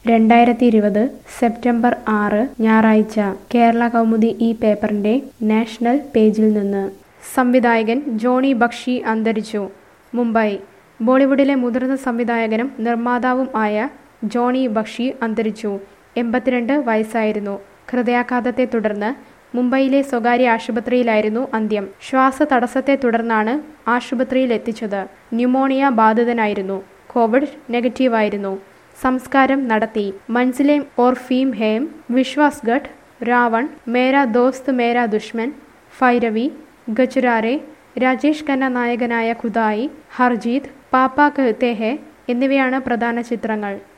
രണ്ടായിരത്തി ഇരുപത് സെപ്റ്റംബർ ആറ് ഞായറാഴ്ച കേരള കൗമുദി ഈ പേപ്പറിന്റെ നാഷണൽ പേജിൽ നിന്ന് സംവിധായകൻ ജോണി ബക്ഷി അന്തരിച്ചു മുംബൈ ബോളിവുഡിലെ മുതിർന്ന സംവിധായകനും നിർമ്മാതാവും ആയ ജോണി ബക്ഷി അന്തരിച്ചു എൺപത്തിരണ്ട് വയസ്സായിരുന്നു ഹൃദയാഘാതത്തെ തുടർന്ന് മുംബൈയിലെ സ്വകാര്യ ആശുപത്രിയിലായിരുന്നു അന്ത്യം ശ്വാസതടസ്സത്തെ തുടർന്നാണ് ആശുപത്രിയിൽ എത്തിച്ചത് ന്യൂമോണിയ ബാധിതനായിരുന്നു കോവിഡ് നെഗറ്റീവായിരുന്നു സംസ്കാരം നടത്തി മൻസിലെ ഓർ ഫീം ഹേം വിശ്വാസ് ഗഡ് രാവൺ മേരാ ദോസ്ത് മേരാ ദുഷ്മൻ ഫൈരവി ഗജുരാരെ രാജേഷ് ഖന്ന നായകനായ ഖുദായി ഹർജീത് പാപ്പ കഹ്തേ ഹെ എന്നിവയാണ് പ്രധാന ചിത്രങ്ങൾ